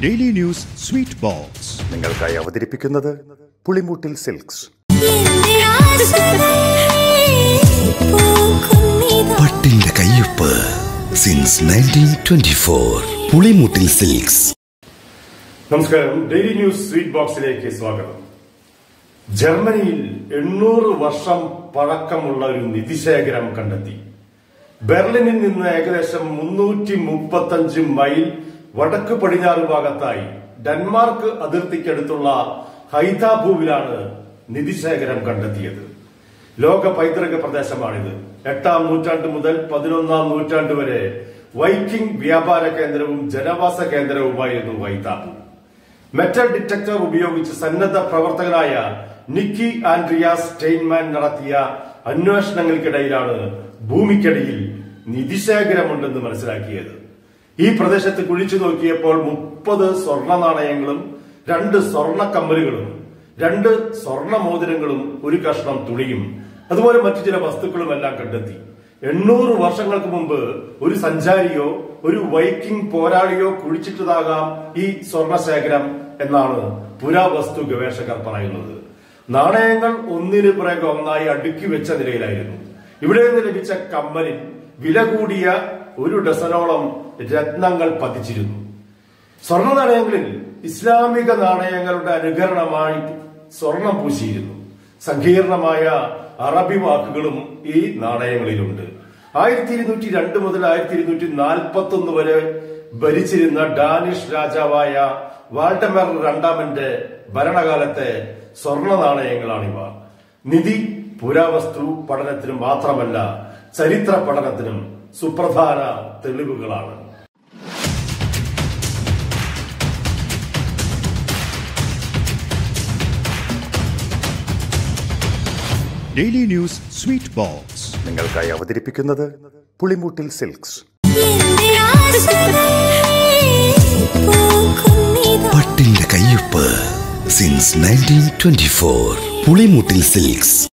daily news sweet box നിങ്ങൾക്കായി അവതരിപ്പിക്കുന്നത് പുളിമൂട്ടിൽ silks പട്ടിന്റെ കയ്യൊപ്പ് since nineteen twenty four Pulimoottil silks നമസ്കാരം ഡെയിലി ന്യൂസ് സ്വീറ്റ് ബോക്സിലേക്ക് സ്വാഗതം ജർമ്മനിയിൽ എണ്ണൂറ് വർഷം പഴക്കമുള്ള ഒരു നിധിശേഖരം കണ്ടെത്തി ബെർലിനിൽ നിന്ന് ഏകദേശം മുന്നൂറ്റി മുപ്പത്തഞ്ച് മൈൽ വടക്ക് പടിഞ്ഞാറ് ഭാഗത്തായി ഡെൻമാർക്ക് അതിർത്തിക്കടുത്തുള്ള ഹൈതാഭൂവിലാണ് നിധിശേഖരം കണ്ടെത്തിയത് ലോക പൈതൃക പ്രദേശമാണിത് എട്ടാം നൂറ്റാണ്ട് മുതൽ പതിനൊന്നാം നൂറ്റാണ്ട് വരെ വൈക്കിംഗ് വ്യാപാര കേന്ദ്രവും ജനവാസ കേന്ദ്രവുമായിരുന്നു വൈതാപു മെറ്റൽ ഡിറ്റക്ടർ ഉപയോഗിച്ച് സന്നദ്ധ പ്രവർത്തകനായ നിക്കി ആൻഡ്രിയാസ് സ്റ്റെയിൻമാൻ നടത്തിയ അന്വേഷണങ്ങൾക്കിടയിലാണ് ഭൂമിക്കടിയിൽ നിധിശേഖരമുണ്ടെന്ന് മനസ്സിലാക്കിയത് ഈ പ്രദേശത്ത് കുഴിച്ചു നോക്കിയപ്പോൾ മുപ്പത് സ്വർണ്ണ നാണയങ്ങളും രണ്ട് സ്വർണ്ണ കമ്മലുകളും രണ്ട് സ്വർണ്ണ മോതിരങ്ങളും ഒരു കഷ്ണം തുണിയും അതുപോലെ മറ്റു ചില വസ്തുക്കളും എല്ലാം കണ്ടെത്തി എണ്ണൂറ് വർഷങ്ങൾക്ക് മുമ്പ് ഒരു സഞ്ചാരിയോ ഒരു വൈക്കിംഗ് പോരാളിയോ കുഴിച്ചിട്ടതാകാം ഈ സ്വർണശേഖരം എന്നാണ് പുരാവസ്തു ഗവേഷകർ പറയുന്നത് നാണയങ്ങൾ ഒന്നിനു പിറകെ ഒന്നായി അടുക്കി വെച്ച നിലയിലായിരുന്നു ഇവിടെ നിന്ന് ലഭിച്ച കമ്മലിൽ വില കൂടിയ ഒരു ഡസനോളം രത്നങ്ങൾ പതിച്ചിരുന്നു സ്വർണ്ണ നാണയങ്ങളിൽ ഇസ്ലാമിക നാണയങ്ങളുടെ അനുകരണമായി സ്വർണം പൂശിയിരുന്നു സങ്കീർണമായ അറബി വാക്കുകളും ഈ നാണയങ്ങളിലുണ്ട് ആയിരത്തി ഇരുന്നൂറ്റി രണ്ട് മുതൽ ആയിരത്തി ഇരുന്നൂറ്റി നാൽപ്പത്തി ഒന്ന് വരെ ഭരിച്ചിരുന്ന ഡാനിഷ് രാജാവായ വാൾട്ടമർ രണ്ടാമന്റെ ഭരണകാലത്തെ സ്വർണ്ണ നാണയങ്ങളാണിവ നിധി പുരാവസ്തു പഠനത്തിനും മാത്രമല്ല ചരിത്ര പഠനത്തിനും സുപ്രധാന തെളിവുകളാണ് ഡെയിലി ന്യൂസ് സ്വീറ്റ് ബോക്സ് നിങ്ങൾക്കായി അവതരിപ്പിക്കുന്നത് പുളിമൂട്ടിൽ സിൽക്സ് പട്ടിന്റെ കയ്യൊപ്പ് since nineteen twenty four Pulimoottil silks